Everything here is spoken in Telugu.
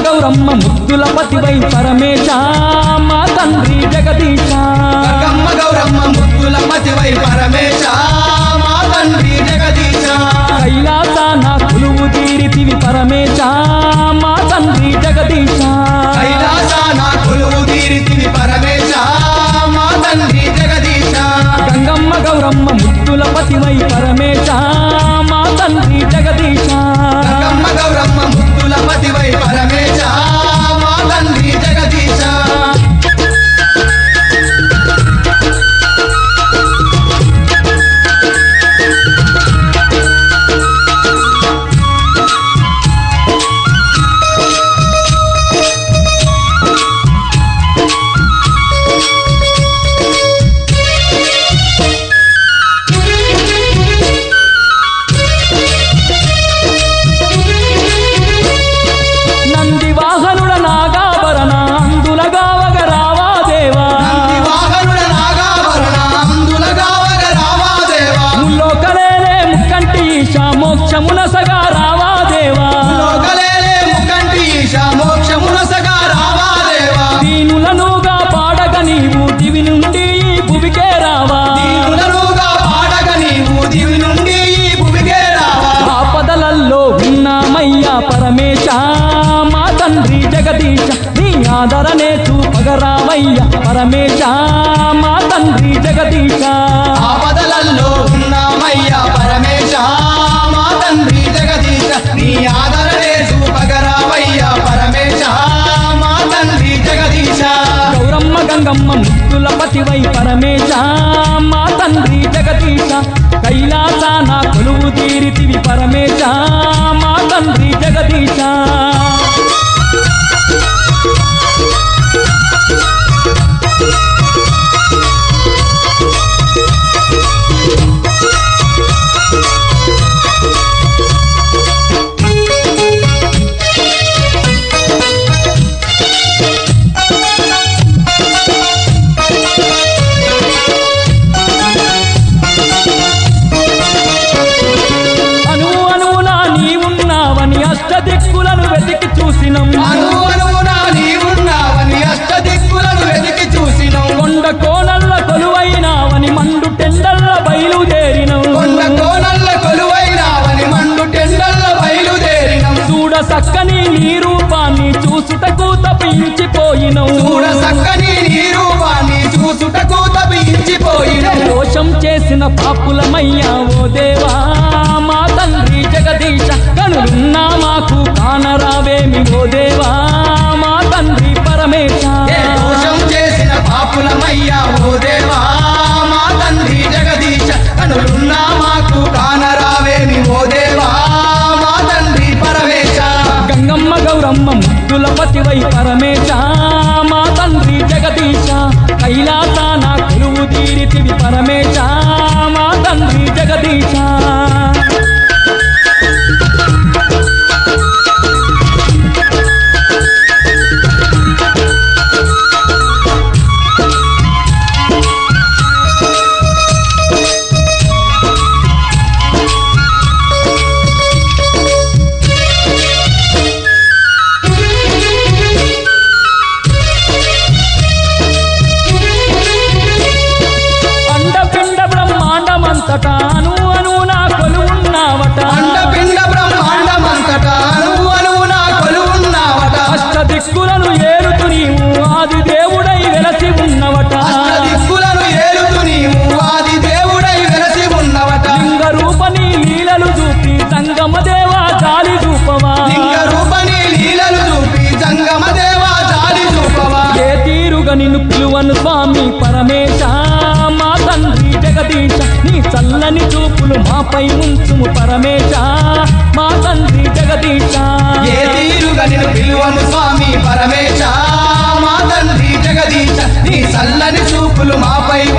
గౌరమ్మ ముద్దుల పతివై పరమేశ మా తండ్రి జగదీశ గంగమ్మ గౌరమ్మ ముద్దుల మతివై పరమేశ మా తండ్రి జగదీశ కైలాసాన కొలువు తీరితివి పరమేశ మా తండ్రి జగదీశ కైలాసాన కొలువు తీరితివి పరమేశ మా తండ్రి జగదీశ గంగమ్మ గౌరమ్మ ముద్దుల పతివై పరమేశ మా తండ్రి జగదీశ గంగమ్మ గౌరమ్మ ముద్దుల మతివై పరమేశ మా తండ్రి జగదీశ నంది వాహనుడ నాగాభరణ అందులగావగ రావా దేవా నంది వాహనుడ నాగాభరణ అందులగావగ రావాదేవా ముల్లోకలేలే ముక్కంటి ఈశ మోక్షమున సగా రావా దేవా లోకలేలే ముకంటి ఈశ మోక్షమున సగా రావాదేవా దీనులనుగా పాడగ నీవు దివి నుండి ఈ భువికే రావా దీనులనుగా పాడగ నీవు దివి నుండి ఈ భువికే రావా ఆపదలల్లో ఉన్నామయ్యా పరమేశ మా తండ్రి జగదీశ నీ ఆదరణే చూపగరావయ్య పరమేశ మా తండ్రి జగదీశ ఆపదలల్లో ఉన్నామయ్యా పరమేశ మా తండ్రి జగదీశ నీ ఆదరణే చూపగరావయ్యా పరమేశ మా తండ్రి జగదీశ గౌరమ్మ గంగమ్మ ముద్దుల పతివై పరమేశ మా తండ్రి జగదీశ కైలాసాన కొలువు తీరితివి పరమేశ మా తండ్రి జగదీశ అను అనువునా నీవున్నావని అష్టదిక్కులను వెతికి చూసినం అను అనువున నీవున్నావని అష్టదిక్కులను వెతికి చూసినం కొండ కోనల్ల కొలువైనావని మండు టెండల్ల బయలుదేరినం కొండ కోనల్ల కొలువైనావని మండు టెండల్ల బయలుదేరినం చూడ సక్కని నీ రూపాన్ని చూసుటకు తప్పించిపోయినం చూడ సక్కని నీ రూపాన్ని చూసుటకు తప్పించిపోయినం దోషం చేసిన పాపులమయ్యా ఓ దేవా మా తండ్రి జగదీశ కనులున్నా మాకు కానరావేమి ఓ దేవా మా తండ్రి పరమేశ ఏ దోషం చేసిన పాపులమయ్యా ఓ దేవా మా తండ్రి జగదీశ కనులున్నా మాకు కానరావేమి ఓ దేవా మా తండ్రి పరమేశ గంగమ్మ గౌరమ్మ ముద్దుల పతివై పరమేశ మా తండ్రి జగదీశ కైలాసాన కొలువు తీరితివి పరమేశ మా తండ్రి జగదీశ అండపిండ బ్రహ్మాండమంతటా అను అను నా కొలువున్నావట అండపిండ బ్రహ్మాండమంతటా అణువు అణువున కొలువున్నావట అష్టదిక్కులను ఏరుతు నీవు ఆది దేవుడై వెలసి ఉన్నవట అష్టదిక్కులను ఏలుతు నీవు ఆది దేవుడై వెలసి ఉన్నవట లింగ రూపని లీలలు చూపి సంగమ దేవా జాలి చూపవా లింగ రూపని లీలలు చూపి జంగమ దేవా జాలి చూపవా ఏ తీరుగా నిన్ను పిలువను స్వామి పరమేశ మా తండ్రి జగదీశ నీ చల్లని చూపులు మాపై ఉంచుము పరమేశ మా తండ్రి జగదీశ ఏ తీరుగా నిన్ను పిలువను స్వామి పరమేశ మా తండ్రి జగదీశ నీ చల్లని చూపులు మాపై